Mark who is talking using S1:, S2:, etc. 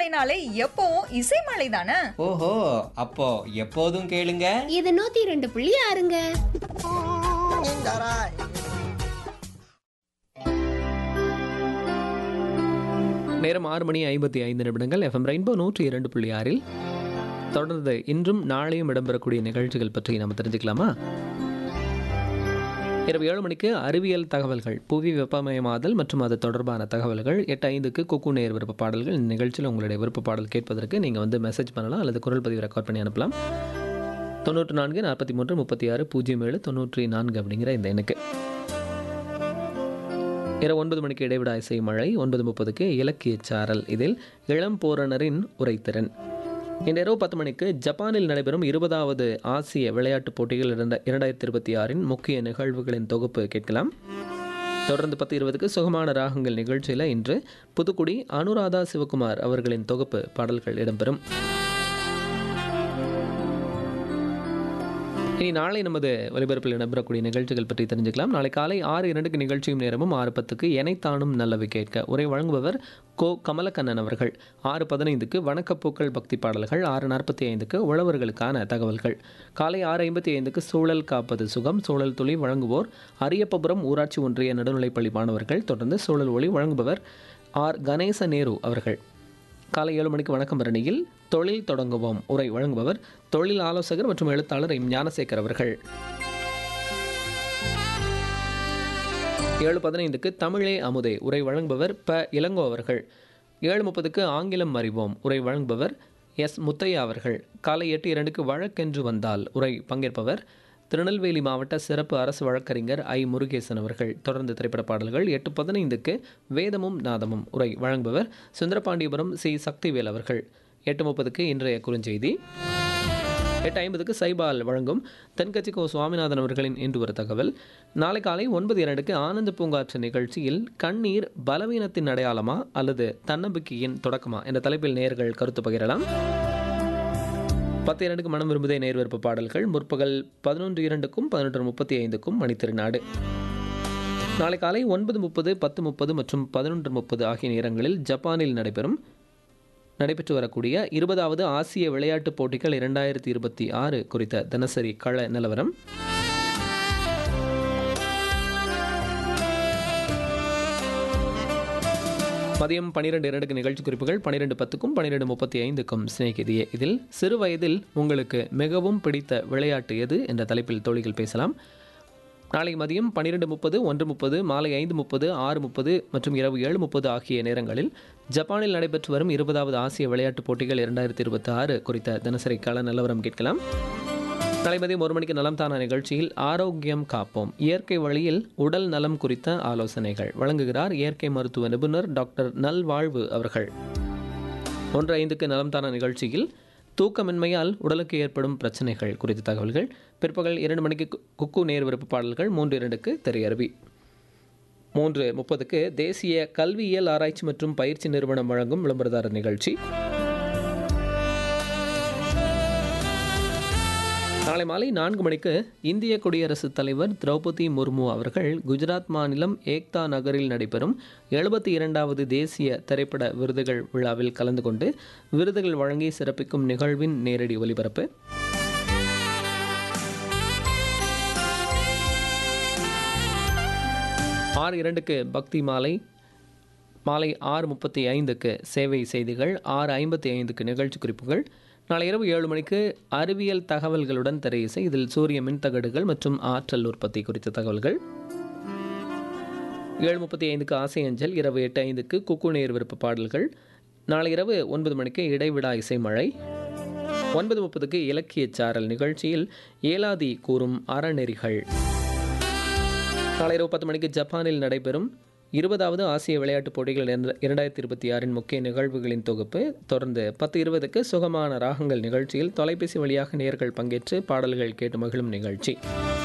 S1: மலைனாலே எப்பவும் இசை மலை தானே
S2: ஓஹோ அப்போ எப்போதும் கேளுங்க
S3: இது நூத்தி ரெண்டு புள்ளி ஆறுங்க
S4: நேரம் ஆறு மணி ஐம்பத்தி ஐந்து நிமிடங்கள் எஃப்எம் ரெயின்போ நூற்றி இரண்டு புள்ளி ஆறில் தொடர்ந்து இன்றும் நாளையும் இடம்பெறக்கூடிய நிகழ்ச்சிகள் பற்றி நம்ம தெரிஞ்சுக்கலாமா இரவு ஏழு மணிக்கு அறிவியல் தகவல்கள் புவி வெப்பமயமாதல் மற்றும் அது தொடர்பான தகவல்கள் எட்டு ஐந்துக்கு குக்கு நேர் விருப்ப பாடல்கள் இந்த நிகழ்ச்சியில் உங்களுடைய விருப்ப பாடல் கேட்பதற்கு நீங்கள் வந்து மெசேஜ் பண்ணலாம் அல்லது குரல் பதிவு ரெக்கார்ட் பண்ணி அனுப்பலாம் தொண்ணூற்று நான்கு நாற்பத்தி மூன்று முப்பத்தி ஆறு பூஜ்ஜியம் ஏழு தொண்ணூற்றி நான்கு அப்படிங்கிற இந்த எண்ணுக்கு இரவு ஒன்பது மணிக்கு இடைவிடா இசை மழை ஒன்பது முப்பதுக்கு இலக்கிய சாரல் இதில் இளம் போரணரின் உரைத்திறன் இன்று இரவு பத்து மணிக்கு ஜப்பானில் நடைபெறும் இருபதாவது ஆசிய விளையாட்டுப் போட்டிகள் இரண்ட இரண்டாயிரத்தி இருபத்தி ஆறின் முக்கிய நிகழ்வுகளின் தொகுப்பு கேட்கலாம் தொடர்ந்து பத்து இருபதுக்கு சுகமான ராகங்கள் நிகழ்ச்சியில் இன்று புதுக்குடி அனுராதா சிவகுமார் அவர்களின் தொகுப்பு பாடல்கள் இடம்பெறும் இனி நாளை நமது ஒலிபரப்பில் இடம்பெறக்கூடிய நிகழ்ச்சிகள் பற்றி தெரிஞ்சுக்கலாம் நாளை காலை ஆறு இரண்டுக்கு நிகழ்ச்சியும் நேரமும் ஆறு பத்துக்கு எனைத்தானும் நல்லவை கேட்க உரை வழங்குபவர் கோ கமலக்கண்ணன் அவர்கள் ஆறு பதினைந்துக்கு வணக்கப்பூக்கள் பக்தி பாடல்கள் ஆறு நாற்பத்தி ஐந்துக்கு உழவர்களுக்கான தகவல்கள் காலை ஆறு ஐம்பத்தி ஐந்துக்கு சூழல் காப்பது சுகம் சூழல் துளி வழங்குவோர் அரியப்பபுரம் ஊராட்சி ஒன்றிய நடுநிலைப்பள்ளி மாணவர்கள் தொடர்ந்து சூழல் ஒளி வழங்குபவர் ஆர் கணேச நேரு அவர்கள் காலை ஏழு மணிக்கு வணக்கம் பரணியில் தொழில் தொடங்குவோம் உரை வழங்குபவர் தொழில் ஆலோசகர் மற்றும் எழுத்தாளர் எம் ஞானசேகர் அவர்கள் ஏழு பதினைந்துக்கு தமிழே அமுதே உரை வழங்குபவர் ப இளங்கோ அவர்கள் ஏழு முப்பதுக்கு ஆங்கிலம் அறிவோம் உரை வழங்குபவர் எஸ் முத்தையா அவர்கள் காலை எட்டு இரண்டுக்கு வழக்கென்று வந்தால் உரை பங்கேற்பவர் திருநெல்வேலி மாவட்ட சிறப்பு அரசு வழக்கறிஞர் ஐ முருகேசன் அவர்கள் தொடர்ந்து திரைப்பட பாடல்கள் எட்டு பதினைந்துக்கு வேதமும் நாதமும் உரை வழங்குபவர் சுந்தரபாண்டியபுரம் சி சக்திவேல் அவர்கள் எட்டு முப்பதுக்கு இன்றைய குறுஞ்செய்தி எட்டு ஐம்பதுக்கு சைபால் வழங்கும் தென்கட்சி கோ சுவாமிநாதன் அவர்களின் இன்று ஒரு தகவல் நாளை காலை ஒன்பது இரண்டுக்கு ஆனந்த பூங்காற்று நிகழ்ச்சியில் கண்ணீர் பலவீனத்தின் அடையாளமா அல்லது தன்னம்பிக்கையின் தொடக்கமா என்ற தலைப்பில் நேயர்கள் கருத்து பகிரலாம் பத்து இரண்டுக்கு மனம் விரும்புதே நேர்விருப்பு பாடல்கள் முற்பகல் பதினொன்று இரண்டுக்கும் பதினொன்று முப்பத்தி ஐந்துக்கும் மணித்திருநாடு நாளை காலை ஒன்பது முப்பது பத்து முப்பது மற்றும் பதினொன்று முப்பது ஆகிய நேரங்களில் ஜப்பானில் நடைபெறும் நடைபெற்று வரக்கூடிய இருபதாவது ஆசிய விளையாட்டுப் போட்டிகள் இரண்டாயிரத்தி இருபத்தி ஆறு குறித்த தினசரி கள நிலவரம் மதியம் பன்னிரெண்டு இரண்டுக்கு நிகழ்ச்சி குறிப்புகள் பன்னிரெண்டு பத்துக்கும் பன்னிரெண்டு முப்பத்தி ஐந்துக்கும் சிநேகிதியே இதில் சிறு வயதில் உங்களுக்கு மிகவும் பிடித்த விளையாட்டு எது என்ற தலைப்பில் தோழிகள் பேசலாம் நாளை மதியம் பன்னிரெண்டு முப்பது ஒன்று முப்பது மாலை ஐந்து முப்பது ஆறு முப்பது மற்றும் இரவு ஏழு முப்பது ஆகிய நேரங்களில் ஜப்பானில் நடைபெற்று வரும் இருபதாவது ஆசிய விளையாட்டுப் போட்டிகள் இரண்டாயிரத்தி இருபத்தி ஆறு குறித்த தினசரி கள நிலவரம் கேட்கலாம் நாளை மதியம் ஒரு மணிக்கு நலம் தானா நிகழ்ச்சியில் ஆரோக்கியம் காப்போம் இயற்கை வழியில் உடல் நலம் குறித்த ஆலோசனைகள் வழங்குகிறார் இயற்கை மருத்துவ நிபுணர் டாக்டர் நல்வாழ்வு அவர்கள் ஒன்று ஐந்துக்கு நலம் தானா நிகழ்ச்சியில் தூக்கமின்மையால் உடலுக்கு ஏற்படும் பிரச்சனைகள் குறித்த தகவல்கள் பிற்பகல் இரண்டு மணிக்கு கு- குக்கு நேர்விருப்பு பாடல்கள் மூன்று இரண்டுக்கு திரையரவி மூன்று முப்பதுக்கு தேசிய கல்வியியல் ஆராய்ச்சி மற்றும் பயிற்சி நிறுவனம் வழங்கும் விளம்பரதாரர் நிகழ்ச்சி நாளை மாலை நான்கு மணிக்கு இந்திய குடியரசுத் தலைவர் திரௌபதி முர்மு அவர்கள் குஜராத் மாநிலம் ஏக்தா நகரில் நடைபெறும் எழுபத்தி இரண்டாவது தேசிய திரைப்பட விருதுகள் விழாவில் கலந்து கொண்டு விருதுகள் வழங்கி சிறப்பிக்கும் நிகழ்வின் நேரடி ஒலிபரப்பு ஆறு இரண்டுக்கு பக்தி மாலை மாலை ஆறு முப்பத்தி ஐந்துக்கு சேவை செய்திகள் ஆறு ஐம்பத்தி ஐந்துக்கு நிகழ்ச்சி குறிப்புகள் நாளை இரவு ஏழு மணிக்கு அறிவியல் தகவல்களுடன் திரையிசை இதில் சூரிய மின்தகடுகள் மற்றும் ஆற்றல் உற்பத்தி குறித்த தகவல்கள் ஏழு முப்பத்தி ஐந்துக்கு ஆசை அஞ்சல் இரவு எட்டு ஐந்துக்கு குக்கு நேர் விருப்ப பாடல்கள் நாளை இரவு ஒன்பது மணிக்கு இடைவிடா இசை மழை ஒன்பது முப்பதுக்கு இலக்கிய சாரல் நிகழ்ச்சியில் ஏலாதி கூறும் அறநெறிகள் நாளை இரவு பத்து மணிக்கு ஜப்பானில் நடைபெறும் இருபதாவது ஆசிய விளையாட்டுப் போட்டிகள் இரண்டு- இரண்டாயிரத்தி இருபத்தி ஆறின் முக்கிய நிகழ்வுகளின் தொகுப்பு தொடர்ந்து பத்து இருபதுக்கு சுகமான ராகங்கள் நிகழ்ச்சியில் தொலைபேசி வழியாக நேர்கள் பங்கேற்று பாடல்கள் கேட்டு மகிழும் நிகழ்ச்சி